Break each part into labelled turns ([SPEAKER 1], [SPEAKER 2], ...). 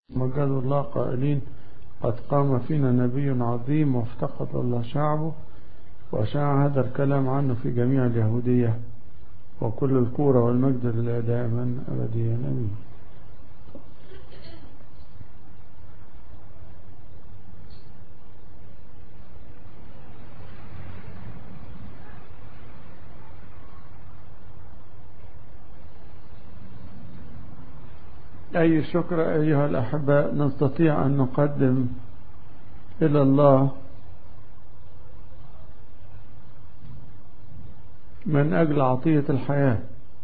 [SPEAKER 1] مجد الله قائلين قد قام فينا نبي عظيم وافتقد الله شعبه وأشاع هذا الكلام عنه في جميع اليهودية وكل الكورة والمجد لله دائما أبديا أمين أي شكر أيها الأحباء نستطيع أن نقدم إلى الله من أجل عطية الحياة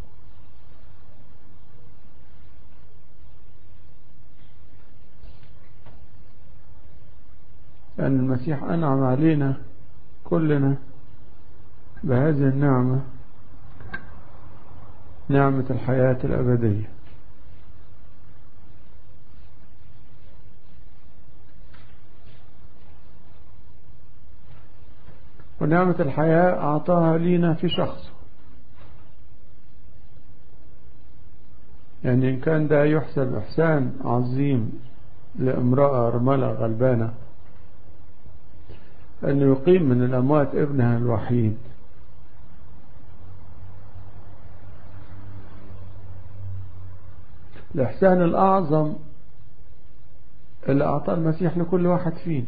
[SPEAKER 1] لأن المسيح أنعم علينا كلنا بهذه النعمة نعمة الحياة الأبدية ونعمة الحياة أعطاها لينا في شخص يعني إن كان ده يحسب إحسان عظيم لامرأة رملة غلبانة أنه يقيم من الأموات ابنها الوحيد الإحسان الأعظم اللي أعطاه المسيح لكل واحد فينا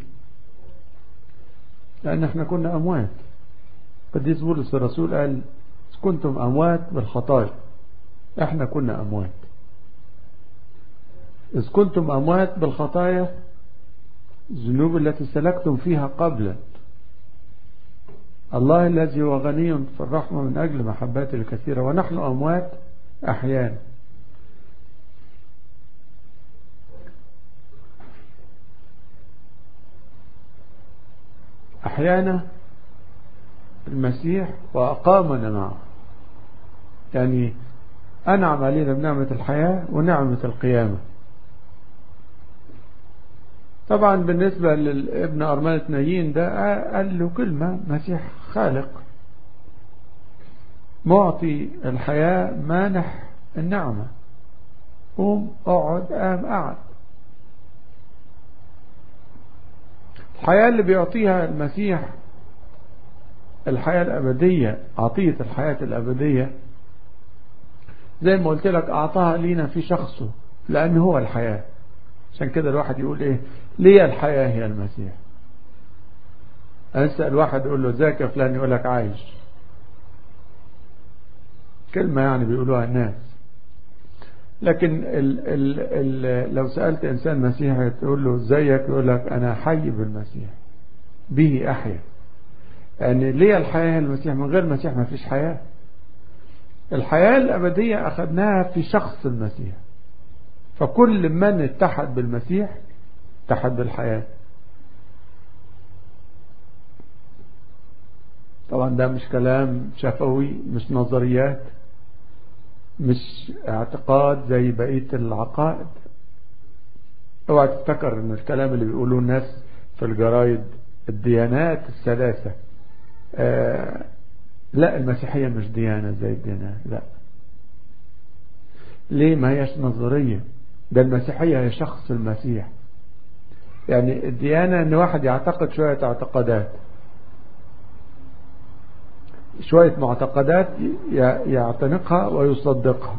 [SPEAKER 1] لأن احنا كنا أموات قديس بولس الرسول قال كنتم أموات بالخطايا احنا كنا أموات إذ كنتم أموات بالخطايا الذنوب التي سلكتم فيها قبلا الله الذي هو غني في الرحمة من أجل محباته الكثيرة ونحن أموات أحيانا أحيانا المسيح وأقامنا معه يعني أنعم علينا بنعمة الحياة ونعمة القيامة طبعا بالنسبة للابن أرملة نايين ده قال له كلمة مسيح خالق معطي الحياة مانح النعمة قوم اقعد قام قعد الحياة اللي بيعطيها المسيح الحياة الأبدية عطية الحياة الأبدية زي ما قلت لك أعطاها لينا في شخصه لأن هو الحياة عشان كده الواحد يقول إيه ليه الحياة هي المسيح أسأل واحد يقول له ازيك يا فلان يقول لك عايش كلمة يعني بيقولوها الناس لكن ال ال ال لو سألت إنسان مسيحي تقول له ازيك يقول لك أنا حي بالمسيح به أحيا يعني ليه الحياة المسيح من غير المسيح ما فيش حياة الحياة الأبدية أخذناها في شخص المسيح فكل من اتحد بالمسيح اتحد بالحياة طبعا ده مش كلام شفوي مش نظريات مش اعتقاد زي بقية العقائد اوعى تفتكر ان الكلام اللي بيقولوه الناس في الجرايد الديانات الثلاثة آه لا المسيحية مش ديانة زي الديانات لا ليه ما هيش نظرية ده المسيحية هي شخص المسيح يعني الديانة ان واحد يعتقد شوية اعتقادات شوية معتقدات يعتنقها ويصدقها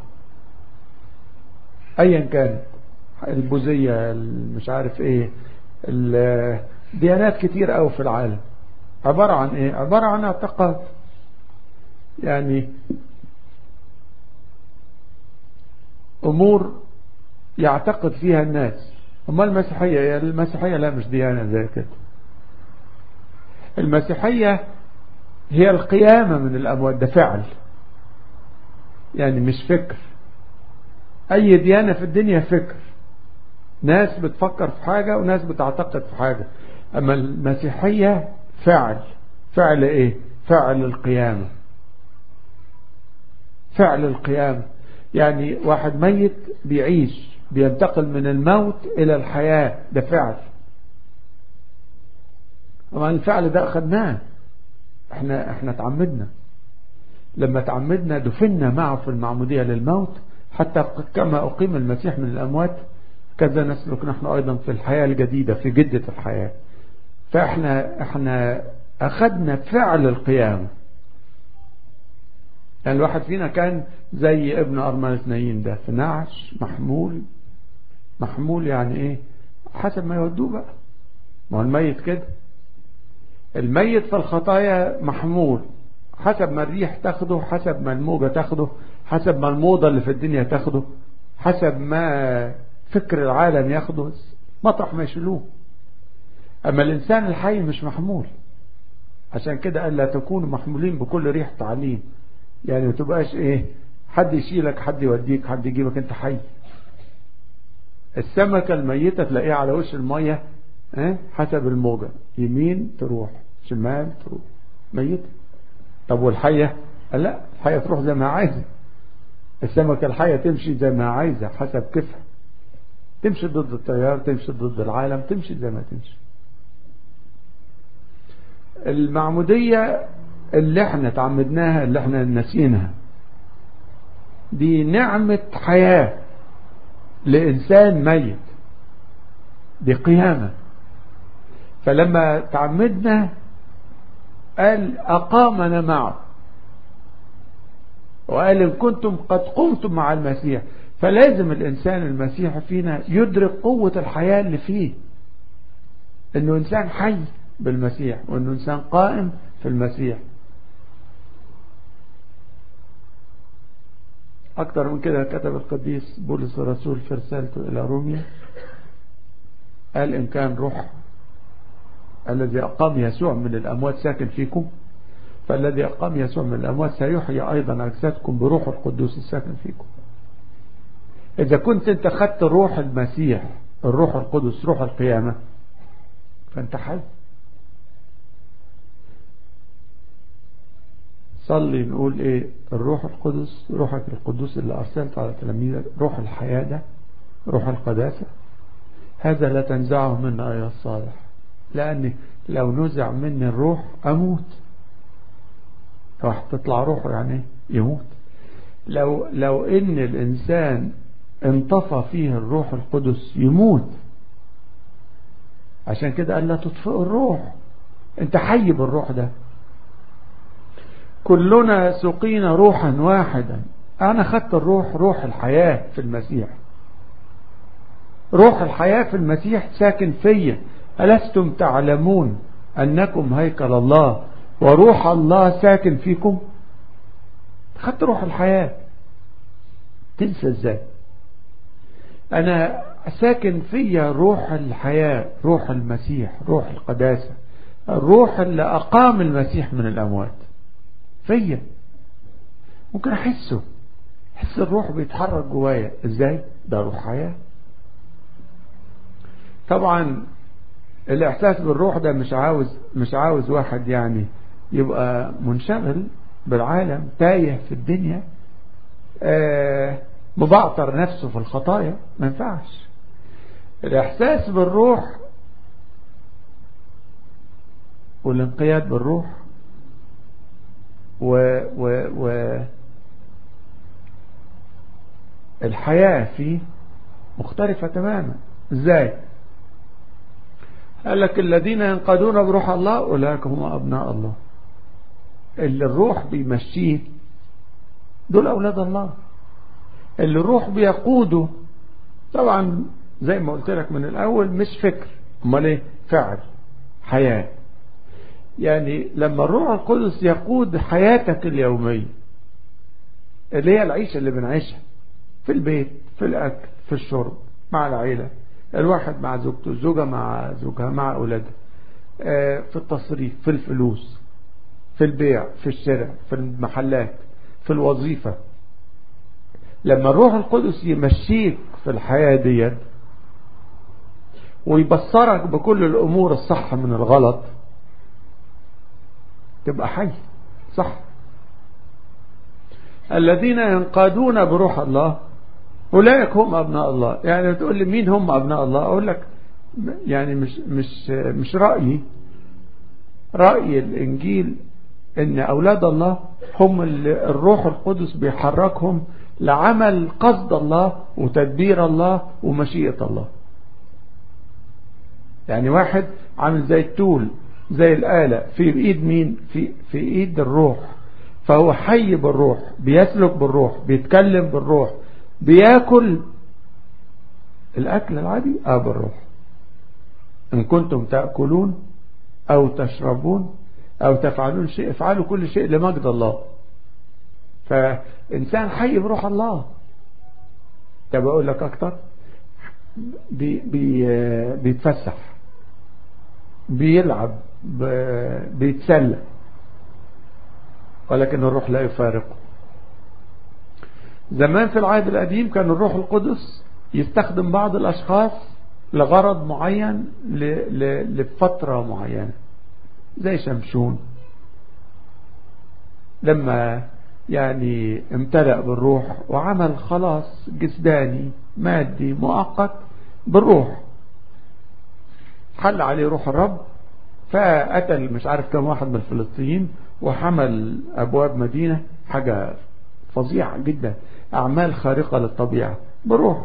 [SPEAKER 1] ايا كانت البوذية مش عارف ايه ديانات كتير قوي في العالم عبارة عن ايه عبارة عن اعتقاد يعني امور يعتقد فيها الناس اما المسيحية المسيحية لا مش ديانة زي كده المسيحية هي القيامة من الأموات ده فعل يعني مش فكر أي ديانة في الدنيا فكر ناس بتفكر في حاجة وناس بتعتقد في حاجة أما المسيحية فعل فعل إيه فعل القيامة فعل القيامة يعني واحد ميت بيعيش بينتقل من الموت إلى الحياة ده فعل طبعا الفعل ده أخذناه احنا احنا تعمدنا لما تعمدنا دفنا معه في المعمودية للموت حتى كما أقيم المسيح من الأموات كذا نسلك نحن أيضا في الحياة الجديدة في جدة الحياة فإحنا إحنا أخذنا فعل القيامة يعني الواحد فينا كان زي ابن أرملة نايين ده في نعش محمول محمول يعني إيه حسب ما يودوه بقى ما هو الميت كده الميت في الخطايا محمول حسب ما الريح تاخده حسب ما الموجة تاخده حسب ما الموضة اللي في الدنيا تاخده حسب ما فكر العالم ياخده مطرح ما يشيلوه أما الإنسان الحي مش محمول عشان كده قال لا تكونوا محمولين بكل ريح تعليم يعني ما تبقاش ايه حد يشيلك حد يوديك حد يجيبك انت حي السمكة الميتة تلاقيها على وش المية اه حسب الموجة يمين تروح شمال تروح ميتة طب والحية لا الحية تروح زي ما عايزة السمكة الحية تمشي زي ما عايزة حسب كيفها تمشي ضد التيار تمشي ضد العالم تمشي زي ما تمشي المعمودية اللي احنا تعمدناها اللي احنا نسيناها دي نعمة حياة لإنسان ميت دي قيامة فلما تعمدنا قال أقامنا معه وقال إن كنتم قد قمتم مع المسيح فلازم الإنسان المسيح فينا يدرك قوة الحياة اللي فيه إنه إنسان حي بالمسيح وإنه إنسان قائم في المسيح أكثر من كده كتب القديس بولس الرسول في رسالته إلى روميا قال إن كان روح الذي أقام يسوع من الأموات ساكن فيكم فالذي أقام يسوع من الأموات سيحيي أيضا أجسادكم بروح القدوس الساكن فيكم إذا كنت أنت خدت روح المسيح الروح القدس روح القيامة فأنت حي صلي نقول ايه الروح القدس روحك القدوس اللي ارسلت على تلاميذك روح الحياة ده روح القداسة هذا لا تنزعه منا ايها الصالح لاني لو نزع مني الروح اموت راح تطلع روحه يعني يموت لو لو ان الانسان انطفى فيه الروح القدس يموت عشان كده قال لا تطفئ الروح انت حي بالروح ده كلنا سقينا روحا واحدا انا خدت الروح روح الحياة في المسيح روح الحياة في المسيح ساكن فيا ألستم تعلمون أنكم هيكل الله وروح الله ساكن فيكم خدت روح الحياة تنسى ازاي أنا ساكن فيا روح الحياة روح المسيح روح القداسة الروح اللي أقام المسيح من الأموات فيا ممكن احسه احس الروح بيتحرك جوايا ازاي ده روح حياة طبعا الاحساس بالروح ده مش عاوز مش عاوز واحد يعني يبقى منشغل بالعالم تايه في الدنيا آه مبعتر نفسه في الخطايا ما ينفعش الاحساس بالروح والانقياد بالروح و و و الحياة فيه مختلفة تماما ازاي قال لك الذين ينقادون بروح الله أولئك هم أبناء الله اللي الروح بيمشيه دول أولاد الله اللي الروح بيقوده طبعا زي ما قلت لك من الأول مش فكر امال ايه فعل حياة يعني لما الروح القدس يقود حياتك اليومية اللي هي العيشة اللي بنعيشها في البيت في الأكل في الشرب مع العيلة الواحد مع زوجته الزوجة مع زوجها مع أولادها في التصريف في الفلوس في البيع في الشارع في المحلات في الوظيفة لما الروح القدس يمشيك في الحياة ديت ويبصرك بكل الأمور الصح من الغلط تبقى حي صح الذين ينقادون بروح الله أولئك هم أبناء الله يعني تقول لي مين هم أبناء الله أقول لك يعني مش مش مش رأيي رأي الإنجيل إن أولاد الله هم اللي الروح القدس بيحركهم لعمل قصد الله وتدبير الله ومشيئة الله يعني واحد عامل زي التول زي الآلة في ايد مين في في ايد الروح فهو حي بالروح بيسلك بالروح بيتكلم بالروح بياكل الاكل العادي اه بالروح ان كنتم تأكلون او تشربون او تفعلون شيء افعلوا كل شيء لمجد الله فانسان حي بروح الله طب اقول لك اكتر بي بي بيتفسح بيلعب بيتسلى ولكن الروح لا يفارقه زمان في العهد القديم كان الروح القدس يستخدم بعض الأشخاص لغرض معين لفترة معينة زي شمشون لما يعني امتلأ بالروح وعمل خلاص جسداني مادي مؤقت بالروح حل عليه روح الرب فقتل مش عارف كم واحد من الفلسطينيين وحمل أبواب مدينة حاجة فظيعة جدا أعمال خارقة للطبيعة بروح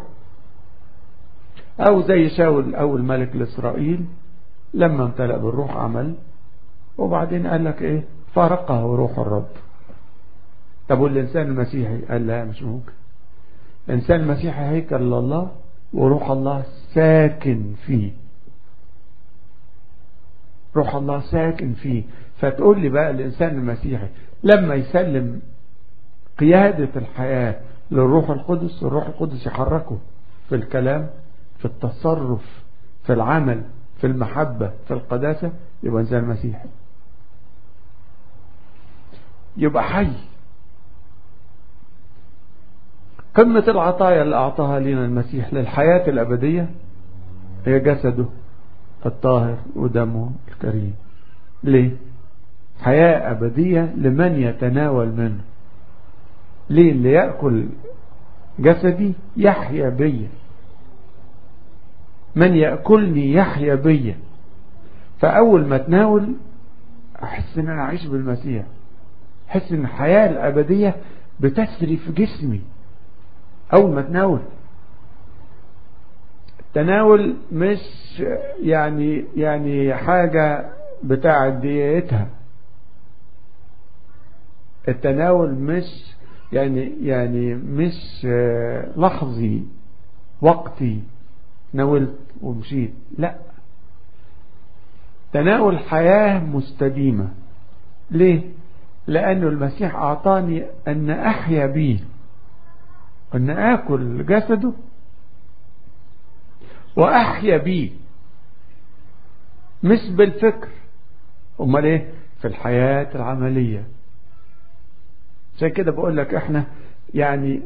[SPEAKER 1] أو زي شاول أول ملك لإسرائيل لما امتلأ بالروح عمل وبعدين قال لك إيه فارقه روح الرب طب والإنسان المسيحي قال لا مش ممكن الإنسان المسيحي هيكل لله وروح الله ساكن فيه روح الله ساكن فيه فتقول لي بقى الإنسان المسيحي لما يسلم قيادة الحياة للروح القدس الروح القدس يحركه في الكلام في التصرف في العمل في المحبة في القداسة يبقى إنسان مسيحي يبقى حي قمة العطايا اللي أعطاها لنا المسيح للحياة الأبدية هي جسده الطاهر ودمه الكريم ليه حياة أبدية لمن يتناول منه ليه اللي يأكل جسدي يحيا بي من يأكلني يحيا بي فأول ما تناول أحس أن أنا أعيش بالمسيح أحس أن الحياة الأبدية بتسري في جسمي أول ما تناول التناول مش يعني يعني حاجة بتاع ديتها التناول مش يعني يعني مش لحظي وقتي ناولت ومشيت لا تناول حياة مستديمة ليه لأنه المسيح أعطاني أن أحيا به أن آكل جسده وأحيا به مش بالفكر أمال إيه في الحياة العملية عشان كده بقول لك احنا يعني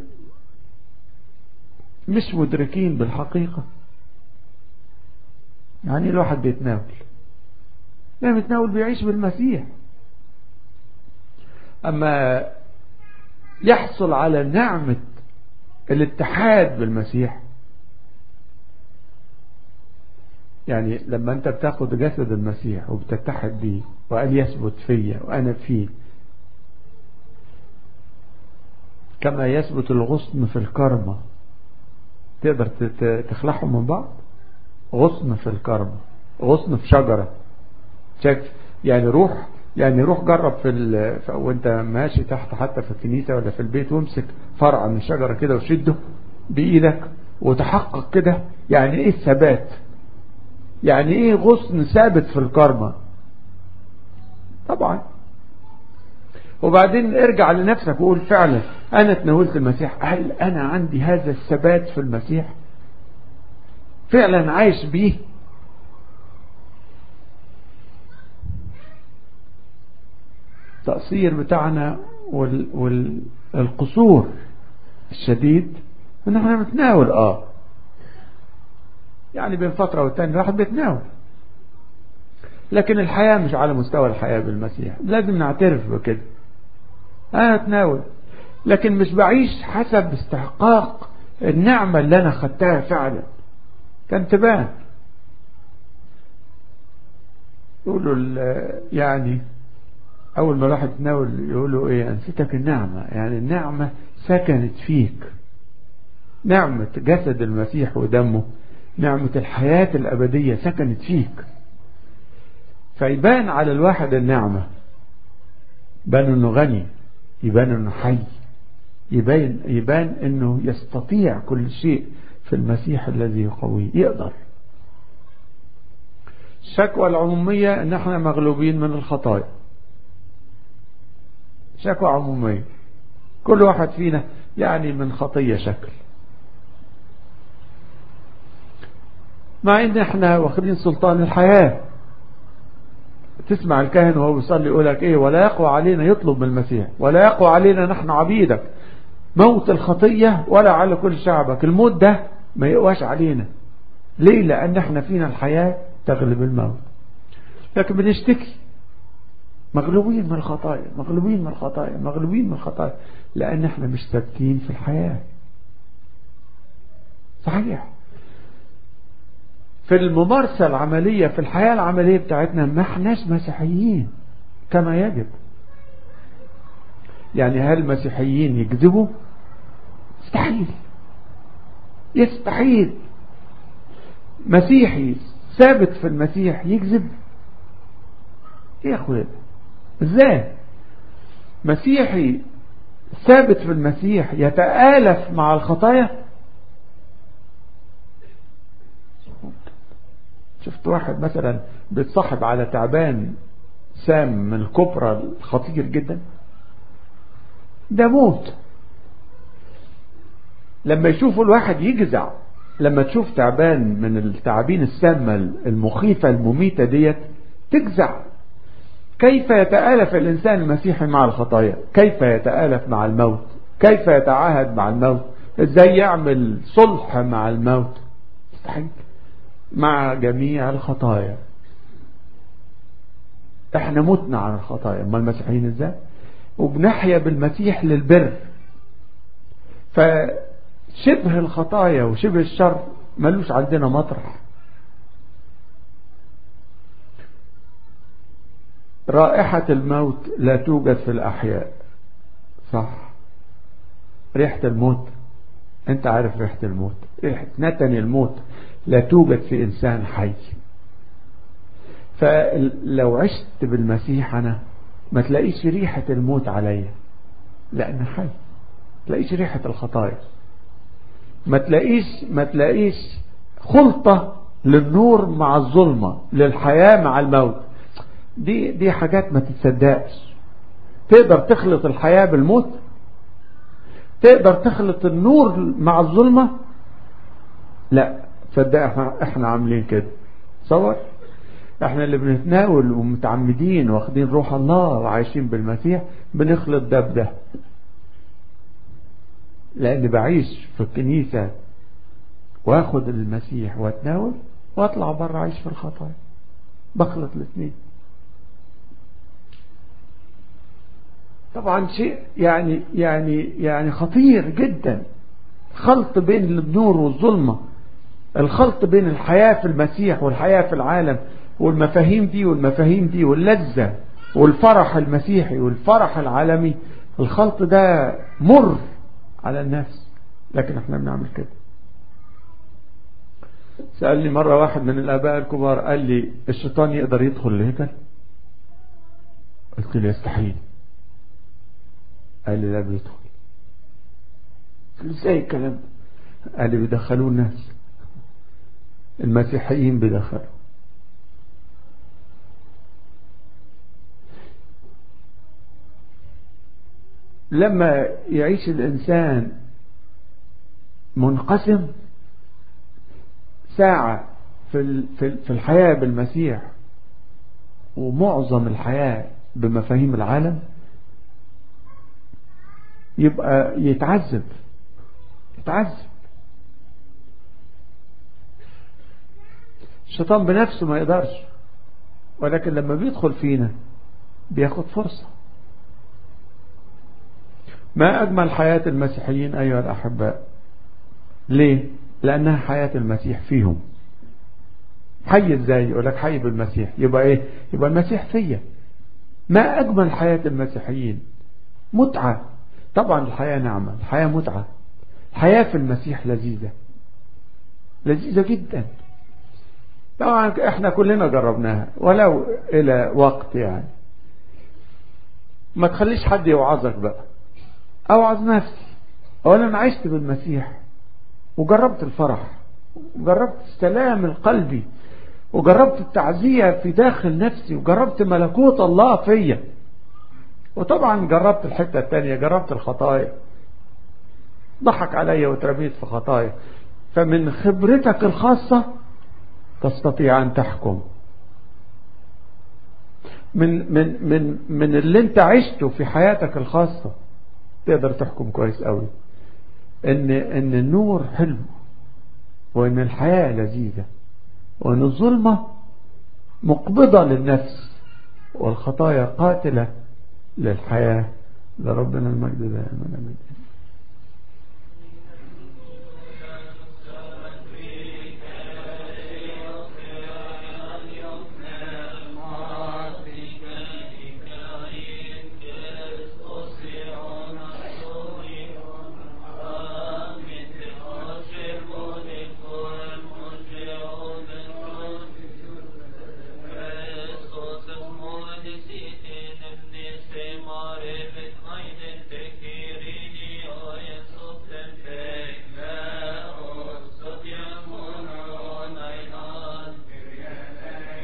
[SPEAKER 1] مش مدركين بالحقيقة يعني الواحد بيتناول لا بيتناول بيعيش بالمسيح أما يحصل على نعمة الاتحاد بالمسيح يعني لما انت بتاخد جسد المسيح وبتتحد بيه وقال يثبت فيا وانا فيه كما يثبت الغصن في الكرمة تقدر تخلعهم من بعض غصن في الكرمة غصن في شجرة شايف يعني روح يعني روح جرب في, ال... وانت ماشي تحت حتى في الكنيسة ولا في البيت وامسك فرع من شجرة كده وشده بإيدك وتحقق كده يعني ايه الثبات يعني ايه غصن ثابت في الكرمة طبعا وبعدين ارجع لنفسك وقول فعلا انا تناولت المسيح هل انا عندي هذا الثبات في المسيح فعلا عايش بيه التقصير بتاعنا والقصور وال... الشديد ان احنا بنتناول اه يعني بين فترة والتانية الواحد بيتناول لكن الحياة مش على مستوى الحياة بالمسيح لازم نعترف بكده انا اتناول لكن مش بعيش حسب استحقاق النعمة اللي انا خدتها فعلا كان تبان يقولوا يعني اول ما الواحد يتناول يقولوا ايه انستك النعمة يعني النعمة سكنت فيك نعمة جسد المسيح ودمه نعمة الحياة الأبدية سكنت فيك فيبان على الواحد النعمة يبان انه غني يبان انه حي يبان, يبان انه يستطيع كل شيء في المسيح الذي يقويه يقدر الشكوى العمومية ان احنا مغلوبين من الخطايا شكوى عمومية كل واحد فينا يعني من خطية شكل مع ان احنا واخدين سلطان الحياة تسمع الكاهن وهو بيصلي يقول لك ايه ولا يقوى علينا يطلب من المسيح ولا يقوى علينا نحن عبيدك موت الخطية ولا على كل شعبك الموت ده ما يقواش علينا ليه لان احنا فينا الحياة تغلب الموت لكن بنشتكي مغلوبين من الخطايا مغلوبين من الخطايا مغلوبين من الخطايا لان احنا مش ثابتين في الحياة صحيح في الممارسة العملية في الحياة العملية بتاعتنا ما احناش مسيحيين كما يجب يعني هل المسيحيين يكذبوا يستحيل يستحيل مسيحي ثابت في المسيح يكذب ايه يا اخويا ازاي مسيحي ثابت في المسيح يتآلف مع الخطايا شفت واحد مثلا بيتصاحب على تعبان سام من الكبرى الخطير جدا ده موت لما يشوفوا الواحد يجزع لما تشوف تعبان من التعابين السامة المخيفة المميتة ديت تجزع كيف يتآلف الإنسان المسيحي مع الخطايا كيف يتآلف مع الموت كيف يتعاهد مع الموت ازاي يعمل صلح مع الموت مستحيل مع جميع الخطايا احنا متنا عن الخطايا اما المسيحيين ازاي وبنحيا بالمسيح للبر فشبه الخطايا وشبه الشر ملوش عندنا مطرح رائحة الموت لا توجد في الأحياء صح ريحة الموت انت عارف ريحة الموت ريحة نتن الموت لا توجد في إنسان حي فلو عشت بالمسيح أنا ما تلاقيش ريحة الموت عليا لأن حي تلاقيش ريحة الخطايا ما تلاقيش ما تلاقيش خلطة للنور مع الظلمة للحياة مع الموت دي دي حاجات ما تتصدقش تقدر تخلط الحياة بالموت تقدر تخلط النور مع الظلمة لا تصدق احنا, احنا عاملين كده تصور احنا اللي بنتناول ومتعمدين واخدين روح الله وعايشين بالمسيح بنخلط ده بده لان بعيش في الكنيسة واخد المسيح واتناول واطلع بره عايش في الخطايا بخلط الاثنين طبعا شيء يعني يعني يعني خطير جدا خلط بين النور والظلمه الخلط بين الحياة في المسيح والحياة في العالم والمفاهيم دي والمفاهيم دي واللذة والفرح المسيحي والفرح العالمي الخلط ده مر على الناس لكن احنا بنعمل كده سألني مرة واحد من الآباء الكبار قال لي الشيطان يقدر يدخل الهيكل قلت له يستحيل قال لي لا بيدخل قلت له ازاي الكلام ده قال لي بيدخلوه الناس المسيحيين بدخلوا لما يعيش الإنسان منقسم ساعة في في الحياة بالمسيح ومعظم الحياة بمفاهيم العالم يبقى يتعذب يتعذب الشيطان بنفسه ما يقدرش ولكن لما بيدخل فينا بياخد فرصة ما أجمل حياة المسيحيين أيها الأحباء ليه؟ لأنها حياة المسيح فيهم حي ازاي يقول لك حي بالمسيح يبقى ايه يبقى المسيح فيا ما اجمل حياة المسيحيين متعة طبعا الحياة نعمة الحياة متعة الحياة في المسيح لذيذة لذيذة جدا طبعا احنا كلنا جربناها ولو الى وقت يعني ما تخليش حد يوعظك بقى اوعظ نفسي اولا انا عشت بالمسيح وجربت الفرح وجربت السلام القلبي وجربت التعزية في داخل نفسي وجربت ملكوت الله فيا وطبعا جربت الحتة التانية جربت الخطايا ضحك عليا وترميت في خطايا فمن خبرتك الخاصة تستطيع أن تحكم من من من من اللي انت عشته في حياتك الخاصة تقدر تحكم كويس قوي ان ان النور حلو وان الحياة لذيذة وان الظلمة مقبضة للنفس والخطايا قاتلة للحياة لربنا المجد دائما امين